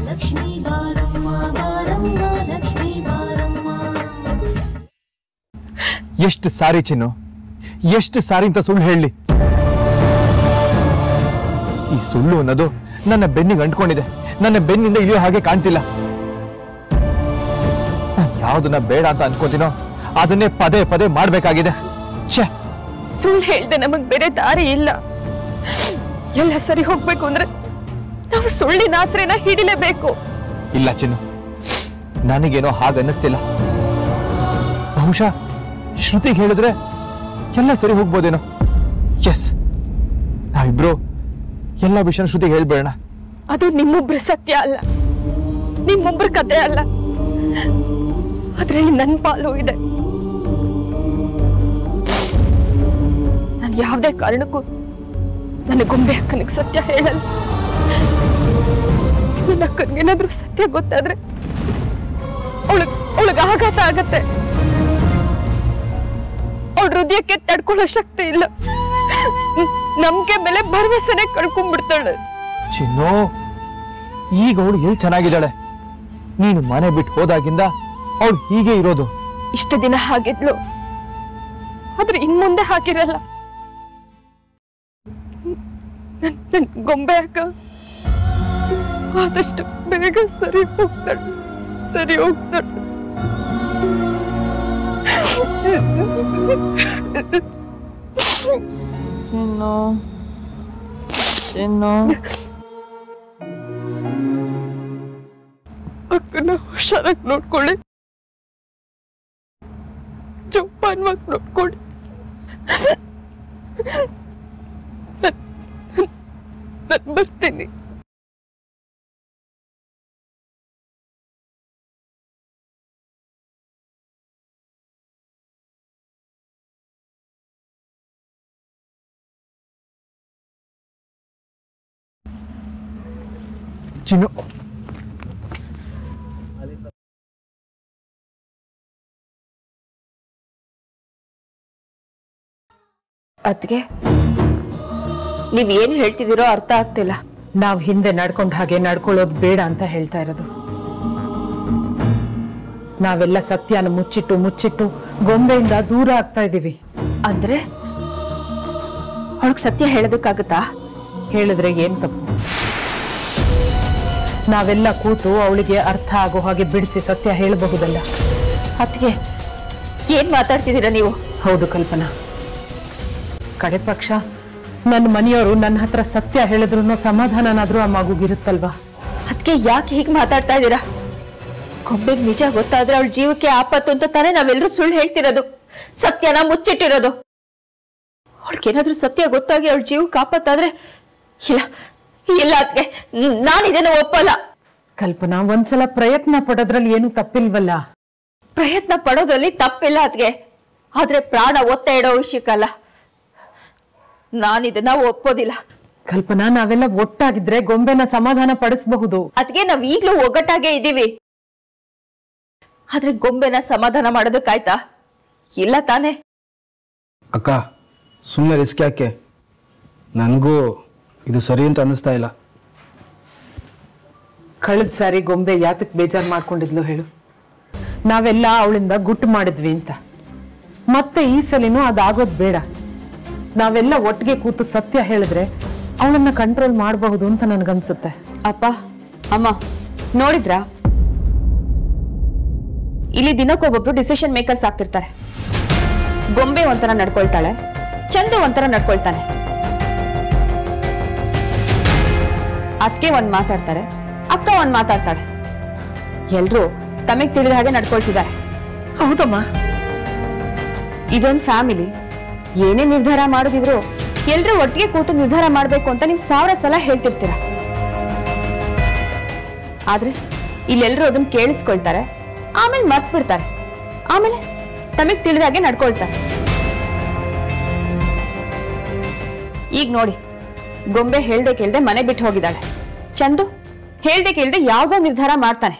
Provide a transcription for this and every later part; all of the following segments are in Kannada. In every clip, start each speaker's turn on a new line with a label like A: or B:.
A: ಲಕ್ಷ್ಮೀ ಬಾರಮ್ಮ ಬಾರಮ್ಮ ಲಕ್ಷ್ಮೀ ಬಾರಮ್ಮ
B: ಎಷ್ಟು ಸಾರಿ ಚಿನ್ನು ಎಷ್ಟು ಸಾರಿ ಅಂತ ಸುಳ್ಳು ಹೇಳಲಿ ಈ ಸುಳ್ಳು ಅನ್ನೋದು ನನ್ನ ಬೆನ್ನಿಗೆ ಅಂಟ್ಕೊಂಡಿದೆ ನನ್ನ ಬೆನ್ನಿಂದ ಇಳಿಯೋ ಹಾಗೆ ಕಾಣ್ತಿಲ್ಲ ನಾನ್ ಯಾವ್ದನ್ನ ಬೇಡ ಅಂತ ಅನ್ಕೋತೀನೋ ಅದನ್ನೇ ಪದೇ ಪದೇ ಮಾಡ್ಬೇಕಾಗಿದೆ ಛೇ
C: ಸುಳ್ಳು ಹೇಳ್ದೆ ನಮಗ್ ಬೇರೆ ದಾರಿ ಇಲ್ಲ ಎಲ್ಲ ಸರಿ ಹೋಗ್ಬೇಕು ಅಂದ್ರೆ ನಾವು ಸುಳ್ಳಿನ ಆಶ್ರಯನ ಹಿಡಿಲೇಬೇಕು
B: ಇಲ್ಲ ಚಿನ್ನು ನನಗೇನೋ ಹಾಗೆ ಅನ್ನಿಸ್ತಿಲ್ಲ ಬಹುಶಃ ಶ್ರುತಿಗೆ ಹೇಳಿದ್ರೆ ಎಲ್ಲ ಸರಿ ಹೋಗ್ಬೋದೇನೋ ಎಸ್ ನಾವಿಬ್ರು ಎಲ್ಲ ವಿಷಯ ಶ್ರುತಿಗೆ ಹೇಳ್ಬೇಡ
C: ಅದು ನಿಮ್ಮೊಬ್ರ ಸತ್ಯ ಅಲ್ಲ ನಿಮ್ಮೊಬ್ರ ಕತೆ ಅಲ್ಲ ಅದ್ರಲ್ಲಿ ನನ್ನ ಪಾಲು ಇದೆ ನಾನು ಯಾವುದೇ ಕಾರಣಕ್ಕೂ ನನ್ನ ಗೊಂಬೆ ಅಕ್ಕನಿಗೆ ಸತ್ಯ ಹೇಳಲ್ಲ ನನ್ನ ಅಕ್ಕನಿಗೇನಾದ್ರೂ ಸತ್ಯ ಗೊತ್ತಾದ್ರೆ ಅವಳಗ್ ಅವಳಿಗೆ ಆಘಾತ ಆಗತ್ತೆ ಅವಳ ಹೃದಯಕ್ಕೆ ತಡ್ಕೊಳ್ಳೋ ಶಕ್ತಿ ಇಲ್ಲ ನಂಬಿಕೆ ಮೇಲೆ ಭರವಸೆನೆ ಕಳ್ಕೊಂಡ್ಬಿಡ್ತಾಳೆ
B: ಚಿನ್ನು ಈಗ ಅವಳು ಎಲ್ಲಿ ಚೆನ್ನಾಗಿದ್ದಾಳೆ ನೀನು ಮನೆ ಬಿಟ್ಟು ಹೋದಾಗಿಂದ ಅವಳು ಹೀಗೆ ಇರೋದು
C: ಇಷ್ಟು ದಿನ ಹಾಗಿದ್ಲು ಆದ್ರೆ ಇನ್ ಮುಂದೆ ಹಾಕಿರಲ್ಲ ನನ್ ನನ್ ಗೊಂಬೆ ಅಕ್ಕ ಆದಷ್ಟು ಬೇಗ ಸರಿ ಹೋಗ್ತಾಳೆ ಸರಿ ಹೋಗ್ತಾಳೆ
D: ಚಿನ್ನು ಚಿನ್ನು
C: ಅಕ್ಕನ ಹುಷಾರಾಗಿ ನೋಡ್ಕೊಳ್ಳಿ ಜೋಪಾನವಾಗಿ ನೋಡ್ಕೊಳ್ಳಿ ನಾನು ಬರ್ತೀನಿ
B: ಚಿನ್ನು
E: ಅದ್ಗೆ ನೀವ್ ಏನ್ ಹೇಳ್ತಿದ್ದೀರೋ ಅರ್ಥ ಆಗ್ತಿಲ್ಲ
F: ನಾವು ಹಿಂದೆ ನಡ್ಕೊಂಡ್ ಹಾಗೆ ನಡ್ಕೊಳ್ಳೋದು ಬೇಡ ಅಂತ ಹೇಳ್ತಾ ಇರೋದು ನಾವೆಲ್ಲ ಸತ್ಯನ ಮುಚ್ಚಿಟ್ಟು ಮುಚ್ಚಿಟ್ಟು ಗೊಂಬೆಯಿಂದ ದೂರ ಆಗ್ತಾ ಇದೀವಿ
E: ಅಂದ್ರೆ ಅವಳಗ್ ಸತ್ಯ ಹೇಳೋದಕ್ಕಾಗತ್ತಾ
F: ಹೇಳಿದ್ರೆ ಏನ್ ತಪ್ಪು ನಾವೆಲ್ಲ ಕೂತು ಅವಳಿಗೆ ಅರ್ಥ ಆಗೋ ಹಾಗೆ ಬಿಡಿಸಿ ಸತ್ಯ ಹೇಳಬಹುದಲ್ಲ
E: ಅದ್ಗೆ ಏನ್ ಮಾತಾಡ್ತಿದ್ದೀರಾ ನೀವು
F: ಹೌದು ಕಲ್ಪನಾ ಕಡೆ ಪಕ್ಷ ನನ್ನ ಮನೆಯವರು ನನ್ನ ಹತ್ರ ಸತ್ಯ ಹೇಳಿದ್ರು ಸಮಾಧಾನನಾದ್ರೂ ಆ ಮಗುಗಿರುತ್ತಲ್ವಾ
E: ಅದಕ್ಕೆ ಯಾಕೆ ಹೀಗೆ ಮಾತಾಡ್ತಾ ಇದ್ದೀರಾ ಗೊಂಬೆಗ್ ನಿಜ ಗೊತ್ತಾದ್ರೆ ಅವಳ ಜೀವಕ್ಕೆ ಆಪತ್ತು ಅಂತ ತಾನೇ ನಾವೆಲ್ಲರೂ ಸುಳ್ಳು ಹೇಳ್ತಿರೋದು ಸತ್ಯನ ಮುಚ್ಚಿಟ್ಟಿರೋದು ಅವಳಿಗೇನಾದ್ರೂ ಸತ್ಯ ಗೊತ್ತಾಗಿ ಅವಳ ಜೀವಕ್ಕೆ ಆಪತ್ತಾದ್ರೆ ಇಲ್ಲ ಇಲ್ಲ ಅದಕ್ಕೆ ನಾನಿದೇನು ಒಪ್ಪಲ್ಲ
F: ಕಲ್ಪನಾ ಒಂದ್ಸಲ ಪ್ರಯತ್ನ ಪಡೋದ್ರಲ್ಲಿ ಏನು ತಪ್ಪಿಲ್ವಲ್ಲ
E: ಪ್ರಯತ್ನ ಪಡೋದ್ರಲ್ಲಿ ತಪ್ಪಿಲ್ಲ ಅದಕ್ಕೆ ಆದ್ರೆ ಪ್ರಾಣ ಒತ್ತ ಇಡೋ ವಿಷಯಕ್ಕಲ್ಲ ನಾನಿದನ್ನ ಒಪ್ಪೋದಿಲ್ಲ
F: ಕಲ್ಪನಾ ನಾವೆಲ್ಲ ಒಟ್ಟಾಗಿದ್ರೆ ಗೊಂಬೆನ ಸಮಾಧಾನ ಪಡಿಸಬಹುದು
E: ಅದಕ್ಕೆ ನಾವ್ ಈಗ್ಲೂ ಒಗ್ಗಟ್ಟಾಗೆ ಇದ್ದೀವಿ ಆದ್ರೆ ಗೊಂಬೆನ ಸಮಾಧಾನ ಮಾಡೋದಕ್ಕಾಯ್ತಾ ಇಲ್ಲ ತಾನೇ
G: ಅಕ್ಕ ಸುಮ್ಮನೆ ರಿಸ್ಕ್ ಯಾಕೆ ನನಗೂ ಇದು ಸರಿ ಅಂತ ಅನ್ನಿಸ್ತಾ ಇಲ್ಲ
F: ಕಳೆದ ಸಾರಿ ಗೊಂಬೆ ಯಾತಕ್ ಬೇಜಾರ್ ಮಾಡ್ಕೊಂಡಿದ್ಲು ಹೇಳು ನಾವೆಲ್ಲ ಅವಳಿಂದ ಗುಟ್ಟು ಮಾಡಿದ್ವಿ ಅಂತ ಮತ್ತೆ ಈ ಸಲಿನೂ ಅದಾಗೋದ್ ಬೇಡ ನಾವೆಲ್ಲ ಒಟ್ಟಿಗೆ ಕೂತು ಸತ್ಯ ಹೇಳಿದ್ರೆ ಅವಳನ್ನ ಕಂಟ್ರೋಲ್ ಮಾಡಬಹುದು ಅಂತ ನನ್ಗನ್ಸುತ್ತೆ
H: ಅಪ್ಪ ಅಮ್ಮ ನೋಡಿದ್ರಾ ಇಲ್ಲಿ ದಿನಕ್ಕೊಬ್ಬೊಬ್ರು ಡಿಸಿಷನ್ ಮೇಕರ್ಸ್ ಆಗ್ತಿರ್ತಾರೆ ಗೊಂಬೆ ಒಂಥರ ನಡ್ಕೊಳ್ತಾಳೆ ಚಂದು ಒಂಥರ ನಡ್ಕೊಳ್ತಾನೆ ಅದಕ್ಕೆ ಒಂದ್ ಮಾತಾಡ್ತಾರೆ ಅಕ್ಕ ಒಂದ್ ಮಾತಾಡ್ತಾಳೆ ಎಲ್ರು ತಮಗ್ ತಿಳಿದ ಹಾಗೆ ನಡ್ಕೊಳ್ತಿದ್ದಾರೆ
F: ಹೌದಮ್ಮ
H: ಇದೊಂದು ಫ್ಯಾಮಿಲಿ ಏನೇ ನಿರ್ಧಾರ ಮಾಡೋದಿದ್ರು ಎಲ್ರೂ ಒಟ್ಟಿಗೆ ಕೂತು ನಿರ್ಧಾರ ಮಾಡ್ಬೇಕು ಅಂತ ನೀವು ಸಾವಿರ ಸಲ ಹೇಳ್ತಿರ್ತೀರ ಆದ್ರೆ ಇಲ್ಲೆಲ್ಲರೂ ಅದನ್ನ ಕೇಳಿಸ್ಕೊಳ್ತಾರೆ ಆಮೇಲೆ ಮರ್ತ್ ಬಿಡ್ತಾರೆ ಆಮೇಲೆ ತಮಗ್ ತಿಳಿದಾಗೆ ನಡ್ಕೊಳ್ತಾರೆ ಈಗ ನೋಡಿ ಗೊಂಬೆ ಹೇಳ್ದೆ ಕೇಳ್ದೆ ಮನೆ ಬಿಟ್ಟು ಹೋಗಿದ್ದಾಳೆ ಚಂದು ಹೇಳ್ದೆ ಕೇಳ್ದೆ ಯಾವ್ದೋ ನಿರ್ಧಾರ ಮಾಡ್ತಾನೆ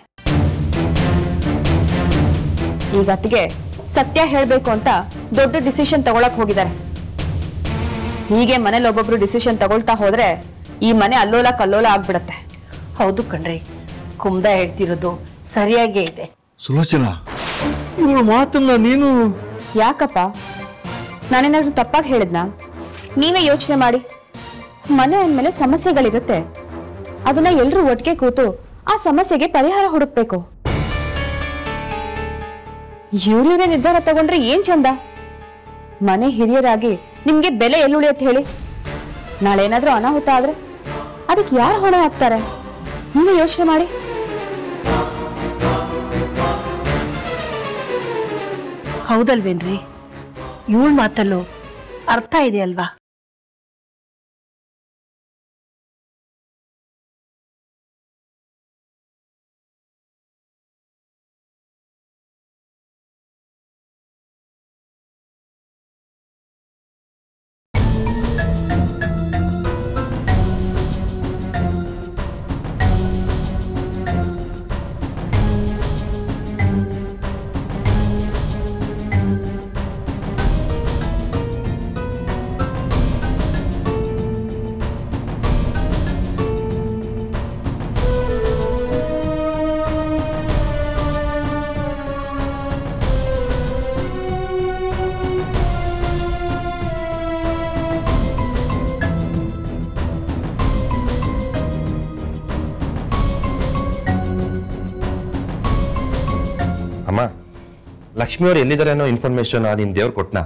H: ಈಗ ಅತ್ತಿಗೆ ಸತ್ಯ ಹೇಳ್ಬೇಕು ಅಂತ ದೊಡ್ಡ ಡಿಸಿಷನ್ ತಗೊಳಕ್ ಹೋಗಿದ್ದಾರೆ ಹೀಗೆ ಮನೇಲಿ ಒಬ್ಬೊಬ್ರು ಡಿಸಿಷನ್ ತಗೊಳ್ತಾ ಹೋದ್ರೆ ಈ ಮನೆ ಅಲ್ಲೋಲ ಕಲ್ಲೋಲ ಆಗ್ಬಿಡತ್ತೆ
E: ಹೌದು ಕಣ್ರಿ
D: ಕುಮ್ದ ಹೇಳ್ತಿರೋದು ಸರಿಯಾಗೇ ಇದೆ
B: ಸುಲೋಚನಾ ಇವಳ ಮಾತನ್ನ ನೀನು
H: ಯಾಕಪ್ಪ ನಾನೇನಾದ್ರೂ ತಪ್ಪಾಗಿ ಹೇಳಿದ್ನಾ ನೀವೇ ಯೋಚನೆ ಮಾಡಿ ಮನೆ ಅಂದಮೇಲೆ ಸಮಸ್ಯೆಗಳಿರುತ್ತೆ ಅದನ್ನ ಎಲ್ರೂ ಒಟ್ಟಿಗೆ ಕೂತು ಆ ಸಮಸ್ಯೆಗೆ ಪರಿಹಾರ ಹುಡುಕ್ಬೇಕು ಇವ್ರೇ ನಿರ್ಧಾರ ತಗೊಂಡ್ರೆ ಏನ್ ಚಂದ ಮನೆ ಹಿರಿಯರಾಗಿ ನಿಮ್ಗೆ ಬೆಲೆ ಎಲ್ಲುಳಿಯತ್ ಹೇಳಿ ನಾಳೆ ಏನಾದ್ರೂ ಅನಾಹುತ ಆದ್ರೆ ಅದಕ್ಕೆ ಯಾರು ಹೊಣೆ ಹಾಕ್ತಾರೆ ನೀವೇ ಯೋಚನೆ ಮಾಡಿ
D: ಹೌದಲ್ವೇನ್ರಿ ಇವಳ ಮಾತಲ್ಲೂ ಅರ್ಥ ಇದೆ ಅಲ್ವಾ
I: ಅಮ್ಮ ಲಕ್ಷ್ಮಿ ಅವ್ರು ಎಲ್ಲಿದ್ದಾರೆ ಅನ್ನೋ ಇನ್ಫಾರ್ಮೇಶನ್ ನಿನ್ ದೇವ್ರು ಕೊಟ್ನಾ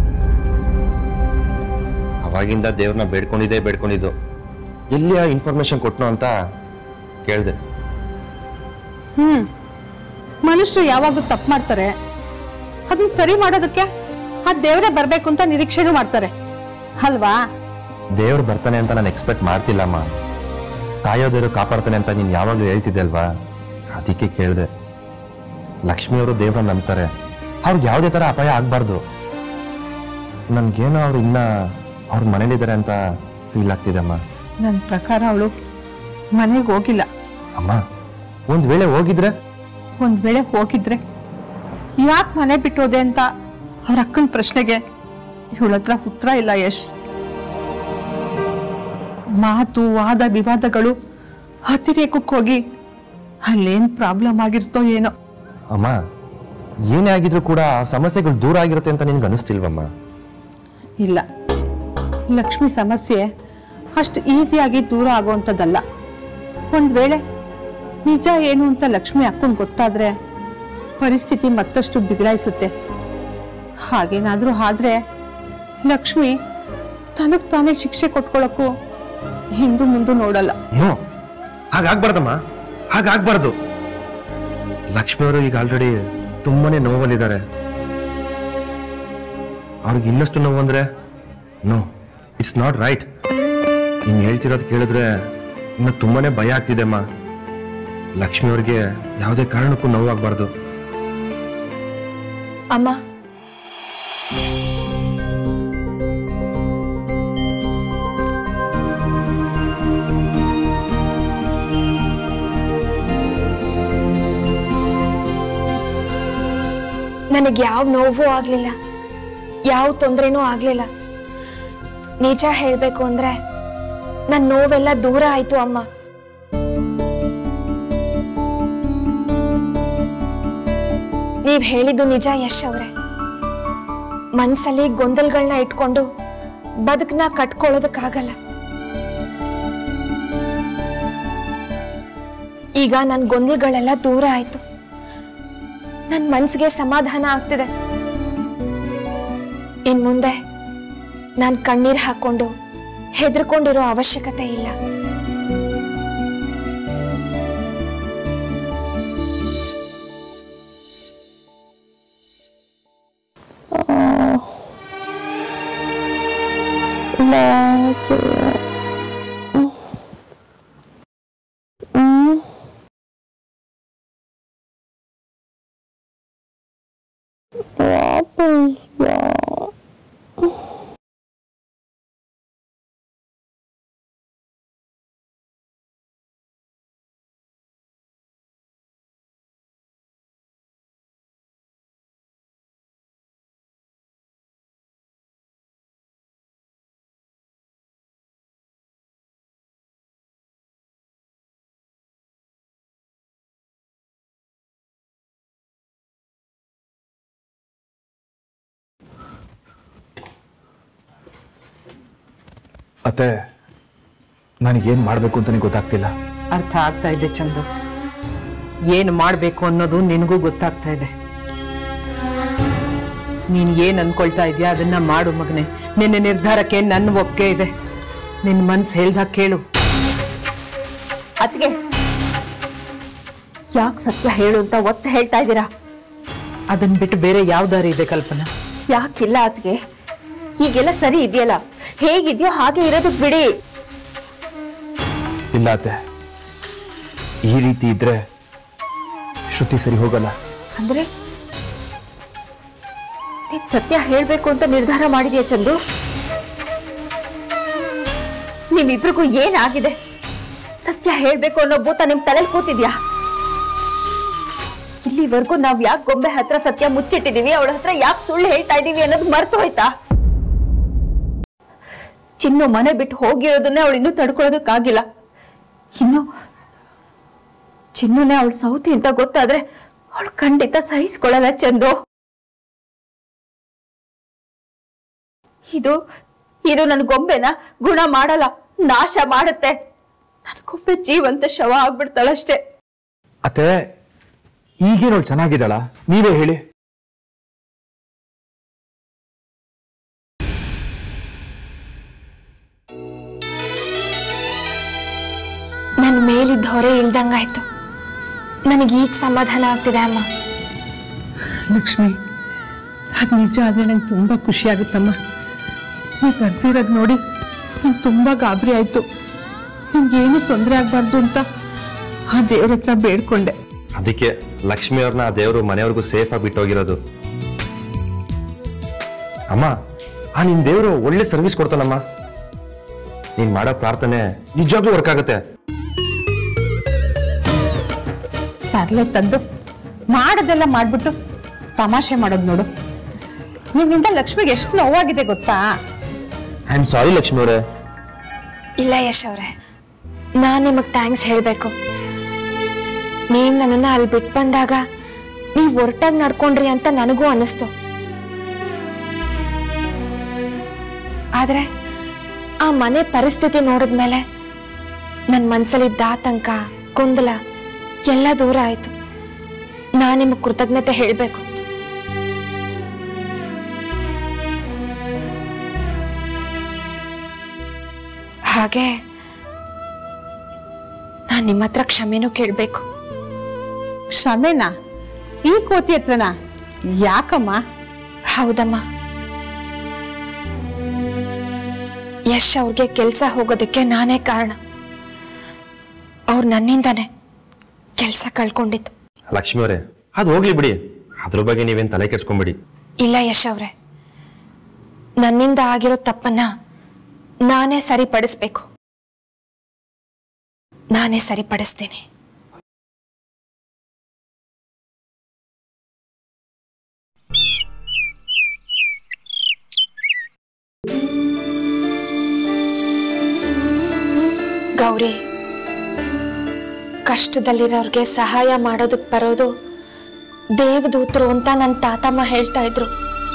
I: ಅವಾಗಿಂದ ದೇವ್ರನ್ನ ಬೇಡ್ಕೊಂಡಿದ್ದೆ ಬೇಡ್ಕೊಂಡಿದ್ದು ಎಲ್ಲಿ ಆ ಇನ್ಫಾರ್ಮೇಶನ್ ಕೊಟ್ನೋ ಅಂತ ಕೇಳಿದೆ
F: ಹ್ಮ್ ಮನುಷ್ಯರು ಯಾವಾಗೂ ತಪ್ಪು ಮಾಡ್ತಾರೆ ಅದನ್ನ ಸರಿ ಮಾಡೋದಕ್ಕೆ ಆ ದೇವರೇ ಬರ್ಬೇಕು ಅಂತ ನಿರೀಕ್ಷೆನೂ ಮಾಡ್ತಾರೆ ಅಲ್ವಾ
I: ದೇವ್ರು ಬರ್ತಾನೆ ಅಂತ ನಾನು ಎಕ್ಸ್ಪೆಕ್ಟ್ ಮಾಡ್ತಿಲ್ಲಮ್ಮ ಕಾಯೋದೇವ್ರು ಕಾಪಾಡ್ತಾನೆ ಅಂತ ನೀನು ಯಾವಾಗಲೂ ಹೇಳ್ತಿದ್ದೆ ಅಲ್ವಾ ಅದಕ್ಕೆ ಕೇಳಿದೆ ಲಕ್ಷ್ಮಿಯವರು ದೇವ್ರನ್ನ ನಂಬ್ತಾರೆ ಅವ್ರಿಗೆ ಯಾವುದೇ ಥರ ಅಪಾಯ ಆಗಬಾರ್ದು ನನ್ಗೇನೋ ಅವ್ರು ಇನ್ನ ಅವ್ರ ಮನೇಲಿದ್ದಾರೆ ಅಂತ ಫೀಲ್ ಆಗ್ತಿದೆ ಅಮ್ಮ
F: ನನ್ನ ಪ್ರಕಾರ ಅವಳು ಮನೆಗೆ ಹೋಗಿಲ್ಲ
I: ಅಮ್ಮ ಒಂದ್ ವೇಳೆ ಹೋಗಿದ್ರೆ
F: ಒಂದ್ ವೇಳೆ ಹೋಗಿದ್ರೆ ಯಾಕೆ ಮನೆ ಬಿಟ್ಟೋದೆ ಅಂತ ಅವ್ರ ಅಕ್ಕನ ಪ್ರಶ್ನೆಗೆ ಇವಳ ಹತ್ರ ಉತ್ತರ ಇಲ್ಲ ಯಶ್ ಮಾತು ವಾದ ವಿವಾದಗಳು ಅತಿರೇಕಕ್ಕೆ ಹೋಗಿ ಅಲ್ಲೇನ್ ಪ್ರಾಬ್ಲಮ್ ಆಗಿರ್ತೋ ಏನೋ
I: ಅಮ್ಮ ಏನೇ ಆಗಿದ್ರು ಕೂಡ ಆ ಸಮಸ್ಯೆಗಳು ದೂರ ಆಗಿರುತ್ತೆ ಅಂತ ನಿನ್ಗೆ ಅನಿಸ್ತಿಲ್ವಮ್ಮ
F: ಇಲ್ಲ ಲಕ್ಷ್ಮಿ ಸಮಸ್ಯೆ ಅಷ್ಟು ಈಸಿಯಾಗಿ ದೂರ ಆಗುವಂಥದ್ದಲ್ಲ ಒಂದ್ ವೇಳೆ ನಿಜ ಏನು ಅಂತ ಲಕ್ಷ್ಮಿ ಅಕ್ಕಂಗೆ ಗೊತ್ತಾದ್ರೆ ಪರಿಸ್ಥಿತಿ ಮತ್ತಷ್ಟು ಬಿಗಡಾಯಿಸುತ್ತೆ ಹಾಗೇನಾದ್ರೂ ಆದ್ರೆ ಲಕ್ಷ್ಮಿ ತನಗ್ ತಾನೇ ಶಿಕ್ಷೆ ಕೊಟ್ಕೊಳಕ್ಕೂ ಹಿಂದು ಮುಂದೆ ನೋಡಲ್ಲ
I: ನೋ ಹಾಗಾಗ್ಬಾರ್ದಮ್ಮ ಹಾಗಾಗ್ಬಾರ್ದು ಲಕ್ಷ್ಮಿಯವರು ಈಗ ಆಲ್ರೆಡಿ ತುಂಬಾನೇ ನೋವಲ್ಲಿದ್ದಾರೆ ಅವ್ರಿಗೆ ಇನ್ನಷ್ಟು ನೋವು ಅಂದ್ರೆ ನೋ ಇಟ್ಸ್ ನಾಟ್ ರೈಟ್ ನೀನು ಹೇಳ್ತಿರೋದು ಕೇಳಿದ್ರೆ ಇನ್ನು ತುಂಬಾನೇ ಭಯ ಆಗ್ತಿದೆ ಅಮ್ಮ ಲಕ್ಷ್ಮಿಯವ್ರಿಗೆ ಯಾವುದೇ ಕಾರಣಕ್ಕೂ ನೋವಾಗಬಾರ್ದು
C: ಅಮ್ಮ ನನಗೆ ಯಾವ ನೋವು ಆಗ್ಲಿಲ್ಲ ಯಾವ ತೊಂದರೆನೂ ಆಗ್ಲಿಲ್ಲ ನಿಜ ಹೇಳ್ಬೇಕು ಅಂದ್ರೆ ನನ್ನ ನೋವೆಲ್ಲ ದೂರ ಆಯ್ತು ಅಮ್ಮ ನೀವ್ ಹೇಳಿದ್ದು ನಿಜ ಯಶ್ ಅವ್ರೆ ಮನ್ಸಲ್ಲಿ ಗೊಂದಲಗಳನ್ನ ಇಟ್ಕೊಂಡು ಬದುಕನ್ನ ಕಟ್ಕೊಳ್ಳೋದಕ್ಕಾಗಲ್ಲ ಈಗ ನನ್ ಗೊಂದಲಗಳೆಲ್ಲ ದೂರ ಆಯ್ತು ನನ್ ಮನ್ಸಿಗೆ ಸಮಾಧಾನ ಆಗ್ತಿದೆ ಇನ್ ಮುಂದೆ ನಾನ್ ಕಣ್ಣೀರ್ ಹಾಕೊಂಡು ಹೆದರ್ಕೊಂಡಿರೋ ಅವಶ್ಯಕತೆ ಇಲ್ಲ
B: ಅತ್ತೆ ನನಗೇನು ಮಾಡಬೇಕು ಅಂತಲೇ ಗೊತ್ತಾಗ್ತಿಲ್ಲ
F: ಅರ್ಥ ಆಗ್ತಾ ಇದೆ ಚಂದು ಏನು ಮಾಡಬೇಕು ಅನ್ನೋದು ನಿನಗೂ ಗೊತ್ತಾಗ್ತಾ ಇದೆ ನೀನು ಏನು ಅನ್ಕೊಳ್ತಾ ಇದೆಯಾ ಅದನ್ನ ಮಾಡು ಮಗನೆ ನಿನ್ನ ನಿರ್ಧಾರಕ್ಕೆ ನನ್ನ ಒಪ್ಪಿಗೆ ಇದೆ ನಿನ್ನ ಮನ್ಸು ಹೇಳ್ದಾಗ ಕೇಳು
E: ಅತ್ಗೆ ಯಾಕೆ ಸತ್ಯ ಹೇಳು ಅಂತ ಒತ್ತು ಹೇಳ್ತಾ ಇದ್ದೀರಾ
F: ಅದನ್ನ ಬಿಟ್ಟು ಬೇರೆ ಯಾವ ದಾರಿ ಇದೆ ಕಲ್ಪನಾ
E: ಯಾಕಿಲ್ಲ ಅತ್ಗೆ ಈಗೆಲ್ಲ ಸರಿ ಇದೆಯಲ್ಲ ಹೇಗಿದ್ಯೋ ಹಾಗೆ ಇರೋದಕ್ ಬಿಡಿ
B: ಇಲ್ಲ ಅತ್ತೆ ಈ ರೀತಿ ಇದ್ರೆ ಶ್ರುತಿ ಸರಿ ಹೋಗಲ್ಲ
E: ಅಂದ್ರೆ ನೀನ್ ಸತ್ಯ ಹೇಳ್ಬೇಕು ಅಂತ ನಿರ್ಧಾರ ಮಾಡಿದ್ಯಾ ಚಂದು ನಿಮ್ಮಿಬ್ರಿಗೂ ಏನಾಗಿದೆ ಸತ್ಯ ಹೇಳ್ಬೇಕು ಅನ್ನೋ ಭೂತ ನಿಮ್ ತಲೆಲ್ ಕೂತಿದ್ಯಾ ಇಲ್ಲಿವರೆಗೂ ನಾವ್ ಯಾಕೆ ಗೊಂಬೆ ಹತ್ರ ಸತ್ಯ ಮುಚ್ಚಿಟ್ಟಿದೀವಿ ಅವಳ ಹತ್ರ ಯಾಕೆ ಸುಳ್ಳು ಹೇಳ್ತಾ ಇದೀವಿ ಅನ್ನೋದು ಮರ್ತು ಹೋಯ್ತಾ ಚಿನ್ನು ಮನೆ ಬಿಟ್ಟು ಹೋಗಿರೋದನ್ನೇ ಅವಳು ಇನ್ನೂ ತಡ್ಕೊಳ್ಳೋದಕ್ಕಾಗಿಲ್ಲ ಇನ್ನು ಚಿನ್ನುನೇ ಅವಳು ಸೌತಿ ಅಂತ ಗೊತ್ತಾದ್ರೆ ಅವಳು ಖಂಡಿತ ಸಹಿಸ್ಕೊಳ್ಳಲ್ಲ ಚಂದು ಇದು ಇದು ನನ್ ಗೊಂಬೆನ ಗುಣ ಮಾಡಲ್ಲ ನಾಶ ಮಾಡುತ್ತೆ ನನ್ ಗೊಂಬೆ ಜೀವಂತ ಶವ ಆಗ್ಬಿಡ್ತಾಳಷ್ಟೇ
B: ಅತ್ತೆ ಈಗೇನೋಳು ಚೆನ್ನಾಗಿದ್ದಾಳ ನೀವೇ ಹೇಳಿ
C: ನನ್ನ ಮೇಲಿದ್ದ ಹೊರೆ ಇಳ್ದಂಗಾಯ್ತು ನನಗೀಗ ಸಮಾಧಾನ ಆಗ್ತಿದೆ ಅಮ್ಮ
F: ಲಕ್ಷ್ಮಿ ಅದು ನಿಜ ಆದರೆ ನಂಗೆ ತುಂಬ ಖುಷಿ ಆಗುತ್ತಮ್ಮ ನೀವು ಬರ್ತಿರೋದು ನೋಡಿ ನಂಗೆ ತುಂಬ ಗಾಬರಿ ಆಯಿತು ನಿಮ್ಗೇನು ತೊಂದರೆ ಆಗಬಾರ್ದು ಅಂತ ಆ ದೇವ್ರ ಹತ್ರ ಬೇಡ್ಕೊಂಡೆ
I: ಅದಕ್ಕೆ ಲಕ್ಷ್ಮಿ ಅವ್ರನ್ನ ಆ ದೇವರು ಮನೆಯವ್ರಿಗೂ ಸೇಫ್ ಆಗಿ ಬಿಟ್ಟೋಗಿರೋದು ಅಮ್ಮ ಆ ನಿನ್ ದೇವರು ಒಳ್ಳೆ ಸರ್ವಿಸ್ ಕೊಡ್ತಾನಮ್ಮ ನೀನ್ ಮಾಡೋ ಪ್ರಾರ್ಥನೆ ನಿಜವಾಗ್ಲೂ ವರ್ಕ್ ಆಗುತ್ತೆ
F: ತರ್ಲೆ ತಂದು ಮಾಡೋದೆಲ್ಲ ಮಾಡ್ಬಿಟ್ಟು ತಮಾಷೆ ಮಾಡೋದು ನೋಡು ನಿಮ್ಮಿಂದ ಲಕ್ಷ್ಮಿಗೆ ಎಷ್ಟು ನೋವಾಗಿದೆ ಗೊತ್ತಾ
I: ಐ ಆಮ್ ಸಾರಿ ಲಕ್ಷ್ಮಿ ಅವರೇ
C: ಇಲ್ಲ ಯಶ್ ಅವ್ರೆ ನಾನು ನಿಮಗೆ ಥ್ಯಾಂಕ್ಸ್ ಹೇಳಬೇಕು ನೀವು ನನ್ನನ್ನು ಅಲ್ಲಿ ಬಿಟ್ಟು ಬಂದಾಗ ನೀವು ಒರಟಾಗಿ ನಡ್ಕೊಂಡ್ರಿ ಅಂತ ನನಗೂ ಅನಿಸ್ತು ಆದರೆ ಆ ಮನೆ ಪರಿಸ್ಥಿತಿ ನೋಡಿದ್ಮೇಲೆ ನನ್ನ ಮನಸ್ಸಲ್ಲಿದ್ದ ಆತಂಕ ಗೊಂದಲ ಎಲ್ಲ ದೂರ ಆಯಿತು ನಾನು ನಿಮಗೆ ಕೃತಜ್ಞತೆ ಹೇಳಬೇಕು ಹಾಗೆ ನಾನು ನಿಮ್ಮ ಹತ್ರ ಕ್ಷಮೆನೂ ಕೇಳಬೇಕು
F: ಕ್ಷಮೆನಾ ಈ ಕೋತಿ ಹತ್ರನಾ ಯಾಕಮ್ಮ
C: ಹೌದಮ್ಮ ಯಶ್ ಅವ್ರಿಗೆ ಕೆಲಸ ಹೋಗೋದಕ್ಕೆ ನಾನೇ ಕಾರಣ ಅವ್ರು ನನ್ನಿಂದಾನೆ ಕೆಲಸ ಕಳ್ಕೊಂಡಿದ್ದು
I: ಲಕ್ಷ್ಮಿ ಅವರೇ ಅದು ಹೋಗ್ಲಿ ಬಿಡಿ ಅದ್ರ ಬಗ್ಗೆ ನೀವೇನ್ ತಲೆ ಕೆಡ್ಸ್ಕೊಂಬಿಡಿ
C: ಇಲ್ಲ ಯಶ್ ಅವ್ರೆ ನನ್ನಿಂದ ಆಗಿರೋ ತಪ್ಪನ್ನ ನಾನೇ ಸರಿಪಡಿಸ್ಬೇಕು ನಾನೇ ಸರಿಪಡಿಸ್ತೀನಿ ಗೌರಿ ಕಷ್ಟದಲ್ಲಿರೋರ್ಗೆ ಸಹಾಯ ಮಾಡೋದಕ್ಕೆ ಬರೋದು ದೇವದೂತರು ಅಂತ ನನ್ನ ತಾತಮ್ಮ ಹೇಳ್ತಾ ಇದ್ರು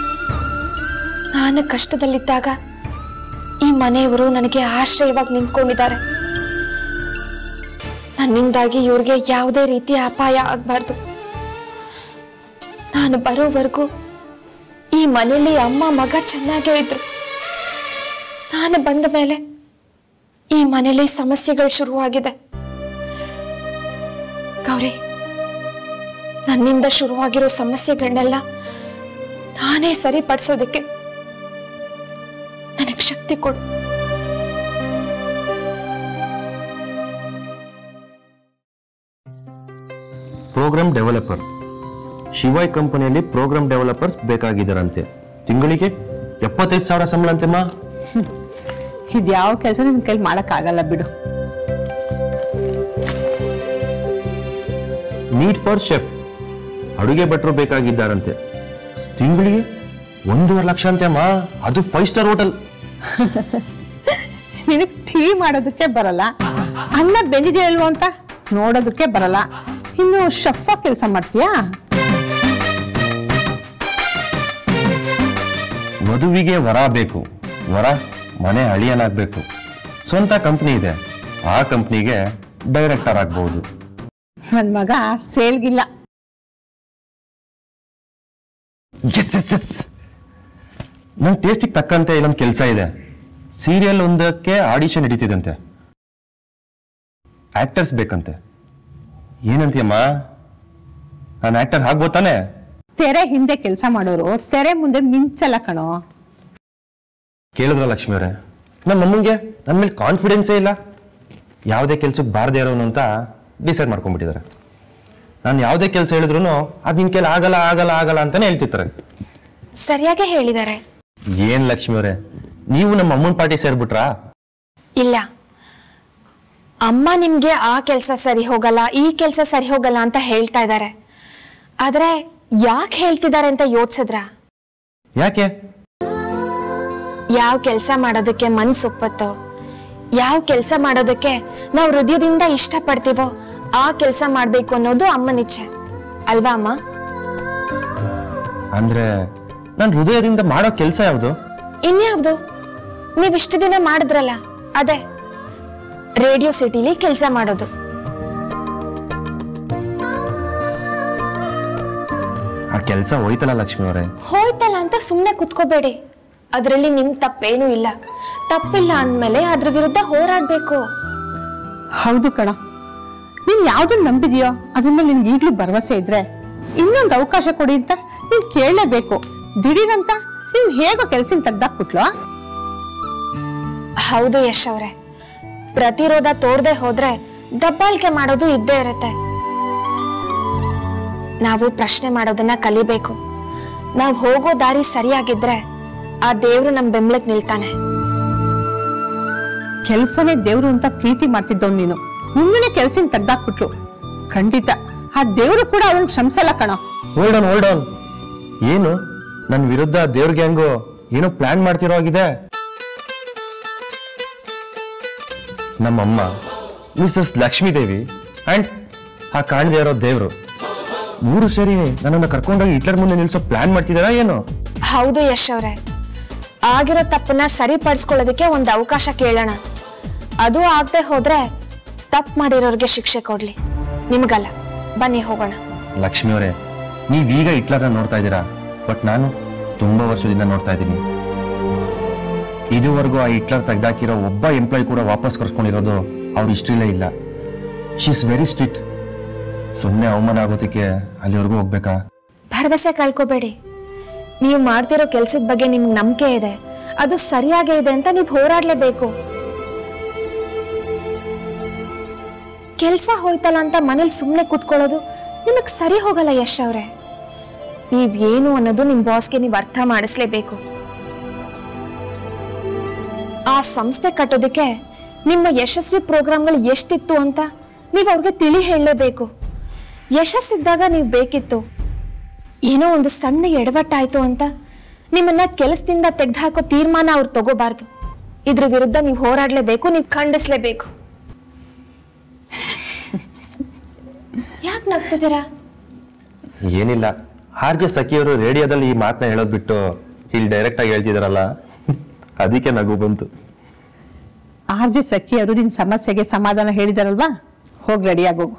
C: ನಾನು ಕಷ್ಟದಲ್ಲಿದ್ದಾಗ ಈ ಮನೆಯವರು ನನಗೆ ಆಶ್ರಯವಾಗಿ ನಿಂತ್ಕೊಂಡಿದ್ದಾರೆ ನನ್ನಿಂದಾಗಿ ಇವ್ರಿಗೆ ಯಾವುದೇ ರೀತಿಯ ಅಪಾಯ ಆಗಬಾರ್ದು ನಾನು ಬರೋವರೆಗೂ ಈ ಮನೆಯಲ್ಲಿ ಅಮ್ಮ ಮಗ ಚೆನ್ನಾಗೇ ಇದ್ರು ನಾನು ಬಂದ ಮೇಲೆ ಈ ಮನೆಯಲ್ಲಿ ಸಮಸ್ಯೆಗಳು ಶುರುವಾಗಿದೆ ಗೌರಿ ನನ್ನಿಂದ ಶುರುವಾಗಿರೋ ಸಮಸ್ಯೆಗಳನ್ನೆಲ್ಲ ನಾನೇ ಸರಿಪಡಿಸೋದಕ್ಕೆ ನನಗೆ ಶಕ್ತಿ ಕೊಡು
I: ಪ್ರೋಗ್ರಾಮ್ ಡೆವಲಪರ್ ಶಿವಾಯ್ ಕಂಪನಿಯಲ್ಲಿ ಪ್ರೋಗ್ರಾಮ್ ಡೆವಲಪರ್ಸ್ ಬೇಕಾಗಿದ್ದಾರಂತೆ ತಿಂಗಳಿಗೆ ಎಪ್ಪತ್ತೈದು ಸಾವಿರ ಸಂಬಳ ಅಂತೆಮ್ಮ
F: ಇದ್ಯಾವ ಕೆಲಸ ನಿನ್ ಕೈಲಿ ಮಾಡಕ್ಕಾಗಲ್ಲ ಬಿಡು
I: ನೀಟ್ ಫಾರ್ ಶೆಫ್ ಅಡುಗೆ ಭಟ್ರು ಬೇಕಾಗಿದ್ದಾರಂತೆ ತಿಂಗಳಿಗೆ ಒಂದೂವರೆ ಲಕ್ಷ ಅಂತೆ ಅಮ್ಮ ಅದು ಫೈವ್ ಸ್ಟಾರ್ ಹೋಟೆಲ್
F: ನಿನಗ್ ಟೀ ಮಾಡೋದಕ್ಕೆ ಬರಲ್ಲ ಅನ್ನ ಬೆಂದಿದೆ ಅಲ್ವೋ ಅಂತ ನೋಡೋದಕ್ಕೆ ಬರಲ್ಲ ಇನ್ನು ಶಫ್ ಕೆಲಸ ಮಾಡ್ತೀಯಾ
I: ವಧುವಿಗೆ ವರ ಬೇಕು ವರ ಮನೆ ಅಳಿಯನಾಗ್ಬೇಕು ಸ್ವಂತ ಕಂಪ್ನಿ ಇದೆ ಆ ಕಂಪ್ನಿಗೆ ಡೈರೆಕ್ಟರ್ ಆಗ್ಬಹುದು
D: ನನ್ನ ಮಗ ಸೇಲ್ಗಿಲ್ಲ
I: ಎಸ್ ಎಸ್ ಎಸ್ ನನ್ನ ಟೇಸ್ಟಿಗೆ ತಕ್ಕಂತೆ ಇಲ್ಲೊಂದು ಕೆಲಸ ಇದೆ ಸೀರಿಯಲ್ ಒಂದಕ್ಕೆ ಆಡಿಷನ್ ನಡೀತಿದಂತೆ ಆಕ್ಟರ್ಸ್ ಬೇಕಂತೆ ಏನಂತೀಯಮ್ಮ ನಾನು ಆಕ್ಟರ್ ಆಗ್ಬೋದು ತಾನೆ
D: ತೆರೆ ಹಿಂದೆ ಕೆಲಸ ಮಾಡೋರು ತೆರೆ ಮುಂದೆ ಮಿಂಚಲ್ಲ ಕಣೋ
I: ಕೇಳಿದ್ರ ಲಕ್ಷ್ಮಿ ಅವರೇ ನಮ್ಮ ಅಮ್ಮಂಗೆ ನನ್ನ ಮೇಲೆ ಕಾನ್ಫಿಡೆನ್ಸೇ ಇಲ್ಲ ಯಾವುದೇ ಕೆಲ್ಸಕ್ಕೆ ಬಾರದೇ ಇರೋನು ಅಂತ ಡಿಸೈಡ್ ಮಾಡ್ಕೊಂಡ್ಬಿಟ್ಟಿದ್ದಾರೆ ನಾನು ಯಾವುದೇ ಕೆಲಸ ಹೇಳಿದ್ರು ಅದು ನಿನ್ ಕೈಲಿ ಆಗಲ್ಲ ಆಗಲ್ಲ ಆಗಲ್ಲ ಅಂತಾನೆ ಹೇಳ್ತಿರ್ತಾರೆ
C: ಸರಿಯಾಗೇ ಹೇಳಿದ್ದಾರೆ
I: ಏನ್ ಲಕ್ಷ್ಮಿ ಅವರೇ ನೀವು ನಮ್ಮ ಅಮ್ಮನ ಪಾರ್ಟಿ ಸೇರ್ಬಿಟ್ರಾ
C: ಇಲ್ಲ ಅಮ್ಮ ನಿಮ್ಗೆ ಆ ಕೆಲಸ ಸರಿ ಹೋಗಲ್ಲ ಈ ಕೆಲಸ ಸರಿ ಹೋಗಲ್ಲ ಅಂತ ಹೇಳ್ತಾ ಇದ್ದಾರೆ ಆದ್ರೆ ಯಾಕೆ ಹೇಳ್ತಿದ್ದಾರೆ ಅಂತ ಯೋಚಿಸಿದ್ರ
I: ಯಾಕೆ
C: ಯಾವ ಕೆಲಸ ಮಾಡೋದಕ್ಕೆ ಮನ್ಸು ಒಪ್ಪತ್ತೋ ಯಾವ ಕೆಲಸ ಮಾಡೋದಕ್ಕೆ ನಾವು ಹೃದಯದಿಂದ ಇಷ್ಟಪಡ್ತೀವೋ ಆ ಕೆಲಸ ಮಾಡ್ಬೇಕು ಅನ್ನೋದು ಅಮ್ಮನ ಇಚ್ಛೆ ಅಲ್ವಾ ಅಮ್ಮ
I: ಅಂದ್ರೆ ನನ್ನ ಹೃದಯದಿಂದ ಮಾಡೋ ಕೆಲಸ ಯಾವುದು
C: ಇನ್ಯಾವ್ದು ನೀವ್ ಇಷ್ಟು ದಿನ ಮಾಡಿದ್ರಲ್ಲ ಅದೇ ರೇಡಿಯೋ ಸಿಟಿಲಿ ಕೆಲಸ ಮಾಡೋದು
I: ಆ ಕೆಲಸ ಹೋಯ್ತಲ್ಲ ಲಕ್ಷ್ಮಿ ಅವರೇ
C: ಹೋಯ್ತಲ್ಲ ಅಂತ ಸುಮ್ಮನೆ ಕುತ್ಕೋಬೇಡಿ ಅದರಲ್ಲಿ ನಿಮ್ ತಪ್ಪೇನೂ ಇಲ್ಲ ತಪ್ಪಿಲ್ಲ ಅಂದ್ಮೇಲೆ ಅದ್ರ ವಿರುದ್ಧ ಹೋರಾಡ್ಬೇಕು
D: ಹೌದು ಕಣ ನೀನ್ ಯಾವ್ದನ್ನ ನಂಬಿದ್ಯೋ ಅದ್ರ ಮೇಲೆ ನಿನ್ಗೆ ಈಗ್ಲೂ ಭರವಸೆ ಇದ್ರೆ ಇನ್ನೊಂದು ಅವಕಾಶ ಕೊಡಿ ಅಂತ ನೀನ್ ಕೇಳಲೇಬೇಕು ದಿಢೀರಂತ ನೀನ್ ಹೇಗೋ ಕೆಲ್ಸನ್ ತೆಗ್ದಾಕ್ಬಿಟ್ಲು
C: ಹೌದು ಯಶ್ ಅವ್ರೆ ಪ್ರತಿರೋಧ ತೋರ್ದೆ ಹೋದ್ರೆ ದಬ್ಬಾಳಿಕೆ ಮಾಡೋದು ಇದ್ದೇ ಇರುತ್ತೆ ನಾವು ಪ್ರಶ್ನೆ ಮಾಡೋದನ್ನ ಕಲಿಬೇಕು ನಾವು ಹೋಗೋ ದಾರಿ ಸರಿಯಾಗಿದ್ರೆ ಆ ದೇವ್ರು ನಮ್ ಬೆಂಬಲಕ್ ನಿಲ್ತಾನೆ
D: ಕೆಲ್ಸನೇ ದೇವ್ರು ಅಂತ ಪ್ರೀತಿ ಮಾಡ್ತಿದ್ದವ್ ನೀನು ನಿಮ್ಮನೆ ಕೆಲ್ಸನ್ ತೆಗ್ದಾಕ್ಬಿಟ್ಲು ಖಂಡಿತ ಆ ದೇವ್ರು ಕೂಡ ಅವಳನ್ನ ಕ್ಷಮಿಸಲ್ಲ ಕಣ
I: ಹೋಲ್ಡ್ ಆನ್ ಹೋಲ್ಡ್ ಆನ್ ಏನು ನನ್ನ ವಿರುದ್ಧ ದೇವ್ರ ಗ್ಯಾಂಗು ಏನೋ ಪ್ಲಾನ್ ಮಾಡ್ತಿರೋ ಆಗಿದೆ ನಮ್ಮಮ್ಮ ಮಿಸಸ್ ಲಕ್ಷ್ಮೀದೇವಿ ಅಂಡ್ ಆ ಕಾಣದೇ ಇರೋ ದೇವ್ರು ಮೂರು ಸೇರಿ ನನ್ನನ್ನು ಕರ್ಕೊಂಡೋಗಿ ಹಿಟ್ಲರ್ ಮುಂದೆ ನಿಲ್ಸೋ ಪ್ಲಾನ್ ಮಾಡ್ತಿದಾರಾ ಏನು
C: ಹೌದು ಯಶ್ ಅವ್ರೆ ಆಗಿರೋ ತಪ್ಪನ್ನ ಸರಿಪಡಿಸ್ಕೊಳ್ಳೋದಕ್ಕೆ ಒಂದು ಅವಕಾಶ ಕೇಳೋಣ ಅದು ಆಗದೆ ಹೋದ್ರೆ ತಪ್ಪು ಮಾಡಿರೋರ್ಗೆ ಶಿಕ್ಷೆ ಕೊಡ್ಲಿ ನಿಮ್ಗಲ್ಲ ಬನ್ನಿ ಹೋಗೋಣ
I: ಲಕ್ಷ್ಮಿ ಅವರೇ ನೀವೀಗ ಹಿಟ್ಲರ್ನ ನೋಡ್ತಾ ಇದ್ದೀರಾ ಬಟ್ ನಾನು ತುಂಬಾ ವರ್ಷದಿಂದ ನೋಡ್ತಾ ಇದ್ದೀನಿ ಇದುವರೆಗೂ ಆ ಹಿಟ್ಲರ್ ತೆಗ್ದಾಕಿರೋ ಒಬ್ಬ ಎಂಪ್ಲಾಯ್ ಕೂಡ ವಾಪಸ್ ಕರ್ಸ್ಕೊಂಡಿರೋದು ಅವ್ರ ಹಿಸ್ಟ್ರಿಲೇ ಇಲ್ಲ ಶೀಸ್ ವೆರಿ ಸ್ಟ್ರಿಕ್ಟ್ ಸುಮ್ಮನೆ ಅವಮಾನ ಆಗೋದಕ್ಕೆ ಅಲ್ಲಿವರೆಗೂ ಹೋಗ್ಬೇಕಾ
C: ಭರವಸೆ ಕಳ್ಕೊಬೇಡಿ ನೀವು ಮಾಡ್ತಿರೋ ಕೆಲ್ಸದ ಬಗ್ಗೆ ನಿಮ್ಗೆ ನಂಬಿಕೆ ಇದೆ ಅದು ಸರಿಯಾಗೇ ಇದೆ ಅಂತ ನೀವು ಹೋರಾಡ್ಲೇಬೇಕು ಕೆಲ್ಸ ಹೋಯ್ತಲ್ಲ ಅಂತ ಮನೇಲಿ ಸುಮ್ಮನೆ ಕೂತ್ಕೊಳ್ಳೋದು ನಿಮಗ್ ಸರಿ ಹೋಗಲ್ಲ ಯಶ್ ಅವ್ರೆ ನೀವ್ ಏನು ಅನ್ನೋದು ನಿಮ್ ಬಾಸ್ಗೆ ನೀವು ಅರ್ಥ ಮಾಡಿಸ್ಲೇಬೇಕು ಆ ಸಂಸ್ಥೆ ಕಟ್ಟೋದಕ್ಕೆ ನಿಮ್ಮ ಯಶಸ್ವಿ ಪ್ರೋಗ್ರಾಮ್ಗಳು ಎಷ್ಟಿತ್ತು ಅಂತ ನೀವು ಅವ್ರಿಗೆ ತಿಳಿ ಹೇಳಲೇಬೇಕು ಯಶಸ್ಸಿದ್ದಾಗ ನೀವು ಬೇಕಿತ್ತು ಏನೋ ಒಂದು ಸಣ್ಣ ಎಡವಟ್ಟಾಯ್ತು ಅಂತ ನಿಮ್ಮನ್ನ ಕೆಲಸದಿಂದ ತೆಗೆದುಹಾಕೋ ತೀರ್ಮಾನ ಅವ್ರು ತಗೋಬಾರ್ದು ಇದ್ರ ವಿರುದ್ಧ ನೀವು ಹೋರಾಡ್ಲೇಬೇಕು ನೀವು ಖಂಡಿಸ್ಲೇಬೇಕು ಯಾಕೆ ನಗ್ತಿದ್ದೀರಾ
I: ಏನಿಲ್ಲ ಆರ್ ಜೆ ಸಖಿಯವರು ರೇಡಿಯೋದಲ್ಲಿ ಈ ಮಾತನ್ನ ಹೇಳೋದ್ ಬಿಟ್ಟು ಇಲ್ಲಿ ಡೈರೆಕ್ಟ್ ಆಗಿ ಹೇಳ್ತಿದಾರಲ್ಲ ಅದಕ್ಕೆ ನಗು ಬಂತು
D: ಆರ್ ಜೆ ಸಖಿ ಅವರು ನಿನ್ ಸಮಸ್ಯೆಗೆ ಸಮಾಧಾನ ಹೇಳಿದಾರಲ್ವಾ ಹೋಗ್ ರೆಡಿ ಆಗೋಗು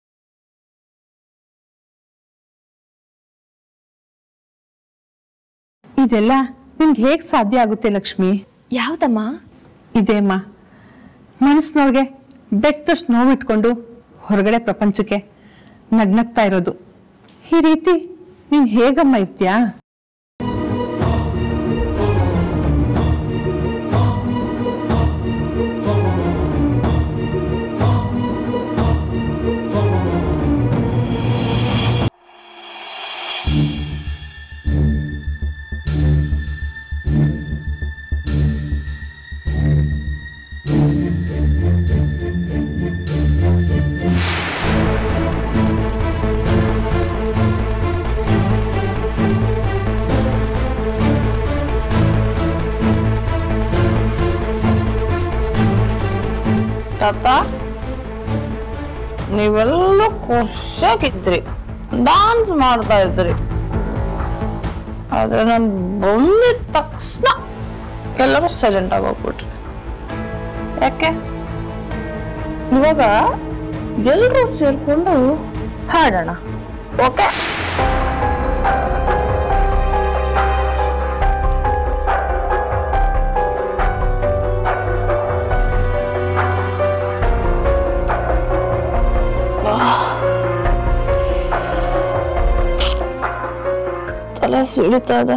D: ಇದೆಲ್ಲ ನಿನ್ಗೆ ಹೇಗ್ ಸಾಧ್ಯ ಆಗುತ್ತೆ ಲಕ್ಷ್ಮಿ
C: ಯಾವ್ದಮ್ಮ
D: ಇದೇಮ್ಮ ಮನಸ್ಸಿನವ್ರಿಗೆ ಬೆಟ್ಟದಷ್ಟು ನೋವಿಟ್ಕೊಂಡು ಹೊರಗಡೆ ಪ್ರಪಂಚಕ್ಕೆ ನಗ್ನಗ್ತಾ ಇರೋದು ಈ ರೀತಿ ನೀನ್ ಹೇಗಮ್ಮ ಇರ್ತೀಯಾ
J: ತಾತ ನೀವೆಲ್ಲ ಖುಷಿಯಾಗಿದ್ರಿ ಡಾನ್ಸ್ ಮಾಡ್ತಾ ಇದ್ರಿ ಆದ್ರೆ ನಾನು ಬಂದಿದ ತಕ್ಷಣ ಎಲ್ಲರೂ ಸೈಲೆಂಟ್ ಆಗೋಗ್ಬಿಟ್ರಿ ಯಾಕೆ ಇವಾಗ ಎಲ್ಲರೂ ಸೇರ್ಕೊಂಡು ಹಾಡೋಣ ಓಕೆ ತಲೆ ಸಿಡಿತಾ ಇದೆ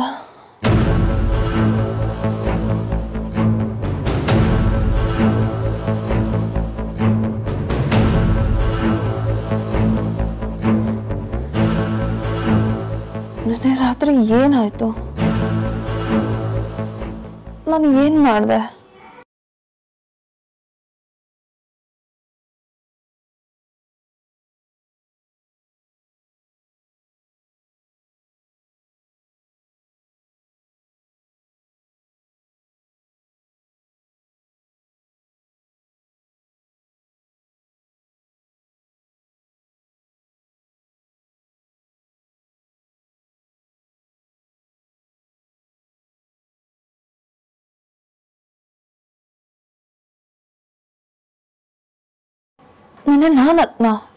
J: ನೆನ್ನೆ ರಾತ್ರಿ ಏನಾಯ್ತು ನಾನು ಏನ್ ಮಾಡ್ದೆ ನೆನ್ನೆ ನಾನು